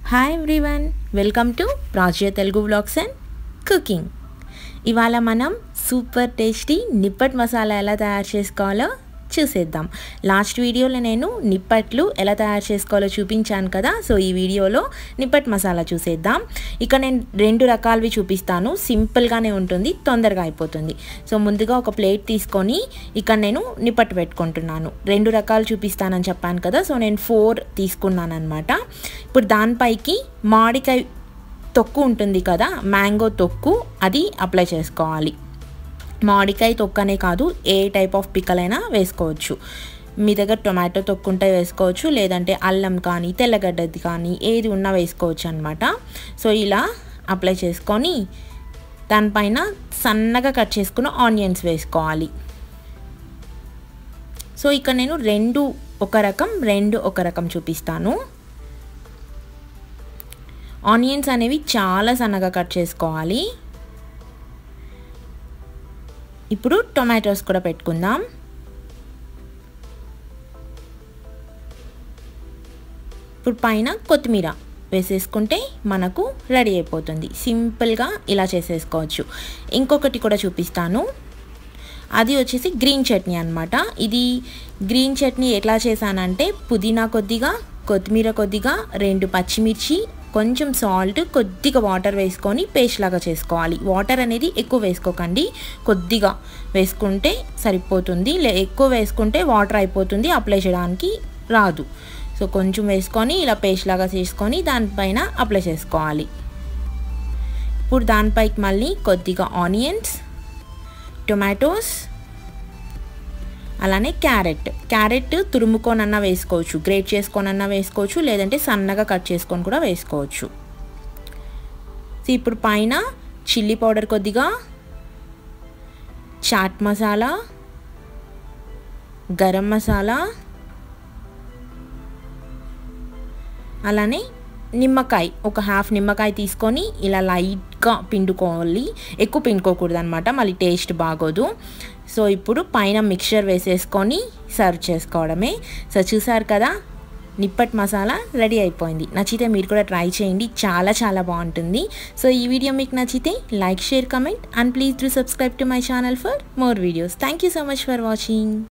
hi everyone welcome to Prajya Telugu vlogs and cooking ఇవాళ మనం super tasty నిప్పట్ masala ఎలా తయారు చేసుకోవాలో చూసేద్దాం లాస్ట్ వీడియోలో నేను నిప్పట్లు ఎలా తయారు చేసుకోవాలో చూపించాను కదా సో ఈ వీడియోలో నిప్పట్ మసాలా చూసేద్దాం ఇక నేను రెండు రకాలవి చూపిస్తాను సింపుల్గానే ఉంటుంది తొందరగా అయిపోతుంది సో ముందుగా ఒక ప్లేట్ తీసుకొని ఇక్కడ నేను నిప్పట్టు పెట్టుకుంటున్నాను రెండు రకాలు చూపిస్తానని చెప్పాను కదా సో నేను ఫోర్ తీసుకున్నాను అనమాట ఇప్పుడు దానిపైకి మామిడికాయ తొక్కు ఉంటుంది కదా మ్యాంగో తొక్కు అది అప్లై చేసుకోవాలి మామిడికాయ తొక్కనే కాదు ఏ టైప్ ఆఫ్ పిక్కల్ అయినా వేసుకోవచ్చు మీ దగ్గర టొమాటో తొక్కుంటే వేసుకోవచ్చు లేదంటే అల్లం కానీ తెల్లగడ్డది కానీ ఏది ఉన్నా వేసుకోవచ్చు అనమాట సో ఇలా అప్లై చేసుకొని దానిపైన సన్నగా కట్ చేసుకున్న ఆనియన్స్ వేసుకోవాలి సో ఇక్కడ నేను రెండు ఒక రకం రెండు ఒక రకం చూపిస్తాను ఆనియన్స్ అనేవి చాలా సన్నగా కట్ చేసుకోవాలి ఇప్పుడు టొమాటోస్ కూడా పెట్టుకుందాం ఇప్పుడు పైన కొత్తిమీర వేసేసుకుంటే మనకు రెడీ అయిపోతుంది సింపుల్గా ఇలా చేసేసుకోవచ్చు ఇంకొకటి కూడా చూపిస్తాను అది వచ్చేసి గ్రీన్ చట్నీ అనమాట ఇది గ్రీన్ చట్నీ ఎట్లా చేశానంటే పుదీనా కొద్దిగా కొత్తిమీర కొద్దిగా రెండు పచ్చిమిర్చి కొంచెం సాల్ట్ కొద్దిగా వాటర్ వేసుకొని పేస్ట్ లాగా చేసుకోవాలి వాటర్ అనేది ఎక్కువ వేసుకోకండి కొద్దిగా వేసుకుంటే సరిపోతుంది లే ఎక్కువ వేసుకుంటే వాటర్ అయిపోతుంది అప్లై చేయడానికి రాదు సో కొంచెం వేసుకొని ఇలా పేస్ట్ లాగా చేసుకొని దానిపైన అప్లై చేసుకోవాలి ఇప్పుడు దానిపైకి మళ్ళీ కొద్దిగా ఆనియన్స్ టొమాటోస్ అలానే క్యారెట్ క్యారెట్ తురుముకొనన్నా వేసుకోవచ్చు గ్రేట్ చేసుకోనన్నా వేసుకోవచ్చు లేదంటే సన్నగా కట్ చేసుకొని కూడా వేసుకోవచ్చు సో ఇప్పుడు పైన చిల్లీ పౌడర్ కొద్దిగా చాట్ మసాలా గరం మసాలా అలానే నిమ్మకాయ ఒక హాఫ్ నిమ్మకాయ తీసుకొని ఇలా లైట్గా పిండుకోవాలి ఎక్కువ పిండుకోకూడదు అనమాట మళ్ళీ టేస్ట్ బాగోదు సో ఇప్పుడు పైన మిక్చర్ వేసేసుకొని సర్వ్ చేసుకోవడమే సో చూసారు కదా నిప్పట్ మసాలా రెడీ అయిపోయింది నచ్చితే మీరు కూడా ట్రై చేయండి చాలా చాలా బాగుంటుంది సో ఈ వీడియో మీకు నచ్చితే like share comment and please do subscribe to my channel for more videos thank you so much for watching